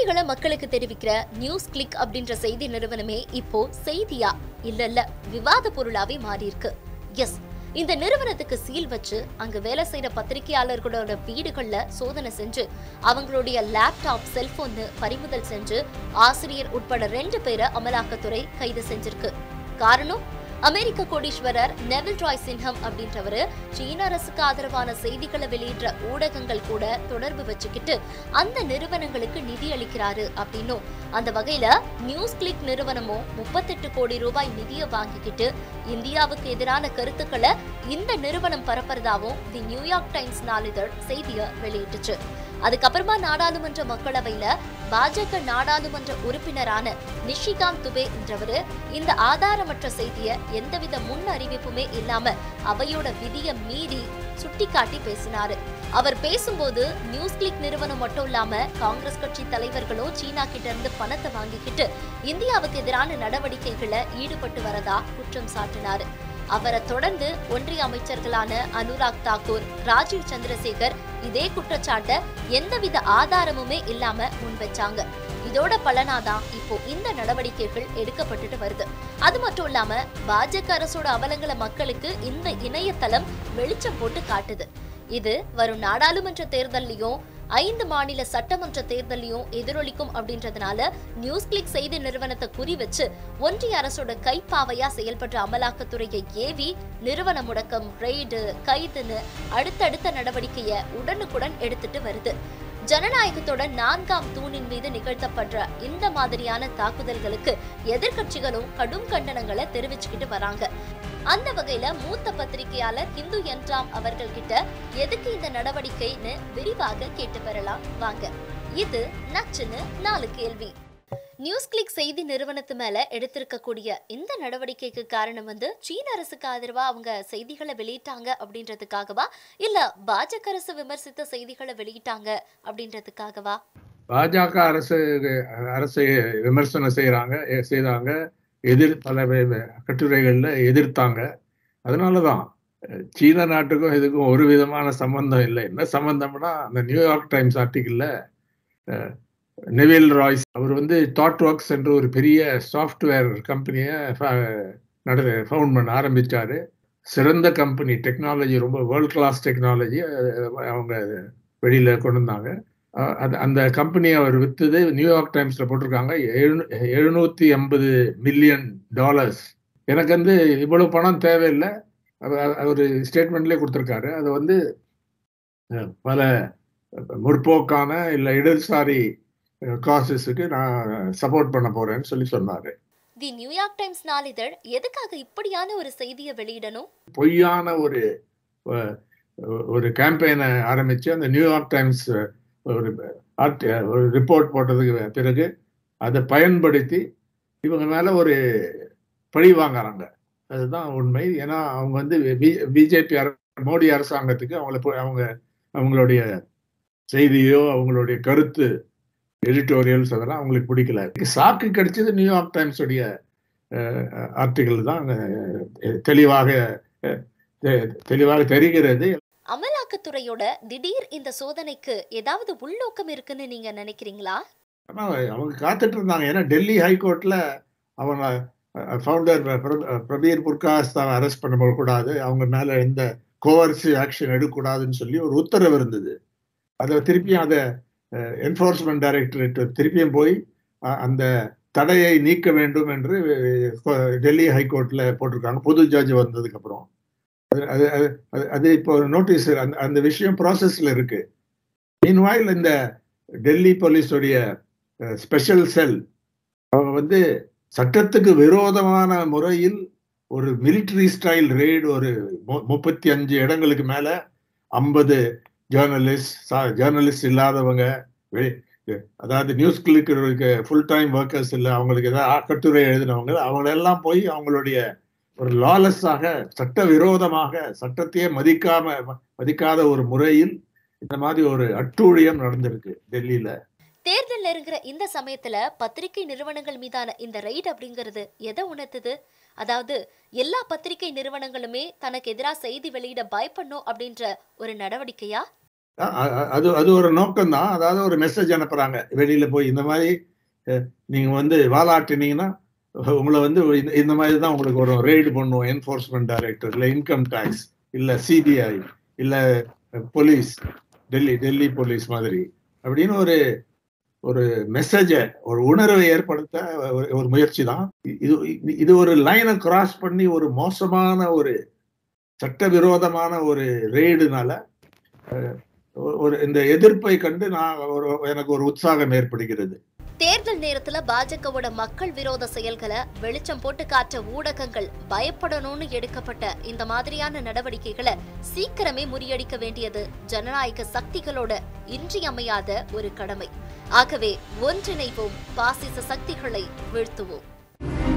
செய்திகளை மக்களுக்கு தெரிவிக்கிற நியூஸ் கிளிக் அப்படின்ற செய்தி நிறுவனமே இப்போ செய்தியா இல்ல இல்ல விவாத பொருளாவே மாறி இருக்கு எஸ் இந்த நிறுவனத்துக்கு சீல் வச்சு அங்க வேலை செய்யற பத்திரிகையாளர்களோட வீடுகள்ல சோதனை செஞ்சு அவங்களுடைய லேப்டாப் செல்போன் பறிமுதல் செஞ்சு ஆசிரியர் உட்பட ரெண்டு பேரை அமலாக்கத்துறை கைது செஞ்சிருக்கு காரணம் அமெரிக்க கோடீஸ்வரர் நெவில் ராய் சின்ஹம் அப்படின்றவரு சீன அரசுக்கு ஆதரவான செய்திகளை வெளியிடுற ஊடகங்கள் கூட தொடர்பு வச்சுக்கிட்டு அந்த நிறுவனங்களுக்கு நிதி அளிக்கிறாரு அப்படின்னும் அந்த வகையில நியூஸ் கிளிக் நிறுவனமும் முப்பத்தெட்டு கோடி ரூபாய் நிதியை வாங்கிக்கிட்டு இந்தியாவுக்கு எதிரான கருத்துக்களை இந்த நிறுவனம் பரப்புறதாவும் தி நியூயார்க் டைம்ஸ் நாளிதழ் செய்தியை வெளியிட்டுச்சு அதுக்கப்புறமா நாடாளுமன்ற மக்களவையில பாஜக நாடாளுமன்ற உறுப்பினரான நிஷிகாந்த் துபே என்றவரு இந்த ஆதாரமற்ற செய்தியை எந்தவித முன் அறிவிப்புமே இல்லாம அவையோட விதியை மீறி சுட்டிக்காட்டி பேசினாரு அவர் பேசும்போது நியூஸ் கிளிக் நிறுவனம் மட்டும் இல்லாம காங்கிரஸ் கட்சி தலைவர்களும் சீனா கிட்ட இருந்து பணத்தை வாங்கிக்கிட்டு இந்தியாவுக்கு எதிரான நடவடிக்கைகளை ஈடுபட்டு வரதா குற்றம் சாட்டினாரு அவரை தொடர்ந்து ஒன்றிய அமைச்சர்களான அனுராக் தாக்கூர் ராஜீவ் சந்திரசேகர் இதே குற்றச்சாட்டை எந்தவித ஆதாரமுமே இல்லாம முன் வச்சாங்க இதோட பலனாதான் இப்போ இந்த நடவடிக்கைகள் எடுக்கப்பட்டுட்டு வருது அது மட்டும் இல்லாம பாஜக அரசோட அவலங்களை மக்களுக்கு இந்த இணையதளம் வெளிச்சம் போட்டு காட்டுது இது வரும் நாடாளுமன்ற தேர்தல்லையும் ஐந்து மாநில சட்டமன்ற தேர்தலையும் எதிரொலிக்கும் அப்படின்றதுனால நியூஸ் கிளிக் செய்தி நிறுவனத்தை குறி வச்சு ஒன்றிய அரசோட கைப்பாவையா செயல்பட்ட அமலாக்கத்துறையை ஏவி நிறுவன முடக்கம் ரெய்டு கைதுன்னு அடுத்தடுத்த நடவடிக்கையை உடனுக்குடன் எடுத்துட்டு வருது ஜனநாயகத்தோட நான்காம் தூணின் மீது நிகழ்த்தப்படுற இந்த மாதிரியான தாக்குதல்களுக்கு எதிர்க்கட்சிகளும் கடும் கண்டனங்களை தெரிவிச்சுக்கிட்டு வராங்க அந்த வகையில மூத்த பத்திரிகையாளர் ஹிந்து என்ராம் அவர்கள் கிட்ட எதுக்கு இந்த நடவடிக்கைன்னு விரிவாக கேட்டு பெறலாம் வாங்க இது நச்சுன்னு நாலு கேள்வி நியூஸ் கிளிக் செய்தி நிறுவனத்து மேல எடுத்திருக்கக்கூடிய இந்த நடவடிக்கைக்கு காரணம் வந்து சீன அரசுக்கு ஆதரவா அவங்க செய்திகளை வெளியிட்டாங்க அப்படின்றதுக்காகவா இல்ல பாஜக அரசு விமர்சித்த செய்திகளை வெளியிட்டாங்க அப்படின்றதுக்காகவா பாஜக அரசு அரசை விமர்சனம் செய்யறாங்க செய்தாங்க எதிர் பல வே- கட்டுரைகள்ல எதிர்த்தாங்க அதனாலதான் அஹ், சீன நாட்டுக்கும் இதுக்கும் ஒரு விதமான சம்பந்தம் இல்லை என்ன சம்பந்தம்னா அந்த நியூயார்க் டைம்ஸ் ஆர்டிகிள்ல நெவில் ராய்ஸ் அவர் வந்து தாட் ஒர்க்ஸ் என்ற ஒரு பெரிய சாஃப்ட்வேர் கம்பெனியை நட ஃபவுண்ட் பண்ண ஆரம்பிச்சாரு சிறந்த கம்பெனி டெக்னாலஜி ரொம்ப வேர்ல்ட் கிளாஸ் டெக்னாலஜி அவங்க வெளியில கொண்டு வந்தாங்க அஹ் அது அந்த கம்பெனி அவர் வித்தது நியூயார்க் டைம்ஸ்ல போட்டிருக்காங்க எழுநூ- எழுநூத்தி எண்பது மில்லியன் டாலர்ஸ் எனக்கு வந்து இவ்வளவு பணம் தேவையில்லை அவர் அவர் ஸ்டேட்மெண்ட்லேயே கொடுத்துருக்காரு அது வந்து அஹ், பல முற்போக்கான இல்லை இடதுசாரி காசஸுக்கு நான் சப்போர்ட் பண்ண போறேன்னு சொல்லி சொன்னாரு தி நியூயார்க் டைம்ஸ் நாளிதழ் எதுக்காக இப்படியான ஒரு செய்தியை வெளியிடணும் பொய்யான ஒரு அஹ், ஒரு கேம்பெயினை ஆரம்பிச்சு அந்த நியூயார்க் டைம்ஸ் ஒரு ஆர்ட் ஒரு ரிப்போர்ட் போட்டதுக்கு பிறகு அதை பயன்படுத்தி இவங்க மேல ஒரு பழி வாங்குறாங்க அதுதான் உண்மை ஏன்னா அவங்க வந்து பிஜேபி மோடி அரசாங்கத்துக்கு அவங்கள பு- அவங்க அவங்களுடைய செய்தியோ அவங்களுடைய கருத்து எடிட்டோரியல்ஸ் அதெல்லாம் அவங்களுக்கு பிடிக்கல சாக்கு கிடைச்சது நியூயார்க் டைம்ஸ் உடைய ஆர்டிகிள் தான் அஹ், தெளிவாக அஹ், தெ- தெளிவாக தெரிகிறது அமலாக்கத்துறையோட திடீர் இந்த சோதனைக்கு ஏதாவது உள்நோக்கம் இருக்குன்னு நீங்க நினைக்கிறீங்களா ஆனா அவங்க காத்துட்டு இருந்தாங்க ஏன்னா டெல்லி ஹைகோர்ட்ல அவங்க ஃபவுண்டர் பிரபீர் புர்காஸ் தான் அரெஸ்ட் பண்ண கூடாது அவங்க மேல எந்த கோவர்சிவ் ஆக்ஷன் எடுக்கக்கூடாதுன்னு சொல்லி ஒரு உத்தரவு இருந்தது அதை திருப்பியும் அதை என்ஃபோர்ஸ்மெண்ட் டைரக்டரேட் திருப்பியும் போய் அஹ், அந்த தடையை நீக்க வேண்டும் என்று அஹ், டெல்லி ஹைகோர்ட்ல போட்டிருக்காங்க புது ஜட்ஜ் வந்ததுக்கு அப்புறம் அது அது அது- அது அது இப்போ நோட்டீஸ் அந்த அந்த விஷயம் ப்ராசஸ்ல இருக்கு மீன்வாயில் இந்த டெல்லி போலீஸுடைய ஸ்பெஷல் செல் அவங்க வந்து சட்டத்துக்கு விரோதமான முறையில் ஒரு மிலிட்டரி ஸ்டைல் ரெய்டு ஒரு மு- முப்பத்தி அஞ்சு இடங்களுக்கு மேல ஐம்பது ஜேர்னலிஸ்ட் ஜேர்னலிஸ்ட் இல்லாதவங்க வெளி- அதாவது நியூஸ் கிளிக்கு ஃபுல் டைம் ஒர்க்கர்ஸ் இல்லை அவங்களுக்கு ஏதாவது கட்டுரை எழுதினவங்க அவங்களெல்லாம் போய் அவங்களுடைய ஒரு லாலஸாக சட்ட விரோதமாக சட்டத்தையே மதிக்காம மதிக்காத ஒரு முறையில் இந்த மாதிரி ஒரு அட்டூழியம் நடந்திருக்கு டெல்லியில தேர்தல் நெருங்குற இந்த சமயத்துல பத்திரிகை நிறுவனங்கள் மீதான இந்த ரைட் அப்படிங்கிறது எதை உணர்த்துது அதாவது எல்லா பத்திரிகை நிறுவனங்களுமே தனக்கு எதிராக செய்தி வெளியிட பயப்படணும் அப்படின்ற ஒரு நடவடிக்கையா அ- அ- அது அது ஒரு நோக்கம் தான் அதாவது ஒரு மெசேஜ் அனுப்புறாங்க வெளியில போய் இந்த மாதிரி அஹ், நீங்க வந்து வாலாட்டினீங்கன்னா உங்களை வந்து இந்த- இந்த மாதிரி தான் உங்களுக்கு ஒரு ரெய்டு பண்ணுவோம் என்ஃபோர்ஸ்மெண்ட் டைரக்டர் இல்ல இன்கம் டேக்ஸ் இல்ல சிபிஐ இல்ல போலீஸ் டெல்லி டெல்லி போலீஸ் மாதிரி அப்படின்னு ஒரு ஒரு மெசேஜ ஒரு உணர்வை ஏற்படுத்த ஒரு- ஒரு முயற்சி தான் இது இது ஒரு லைனை கிராஸ் பண்ணி ஒரு மோசமான ஒரு சட்டவிரோதமான ஒரு ரெய்டுனால ஒரு இந்த எதிர்ப்பை கண்டு நான் ஒரு எனக்கு ஒரு உற்சாகம் ஏற்படுகிறது தேர்தல் நேரத்துல பாஜகவோட மக்கள் விரோத செயல்களை வெளிச்சம் போட்டு காட்ட ஊடகங்கள் பயப்படணும்னு எடுக்கப்பட்ட இந்த மாதிரியான நடவடிக்கைகளை சீக்கிரமே முறியடிக்க வேண்டியது ஜனநாயக சக்திகளோட இன்றியமையாத ஒரு கடமை ஆகவே ஒன்றிணைவோம் பாசிச சக்திகளை வீழ்த்துவோம்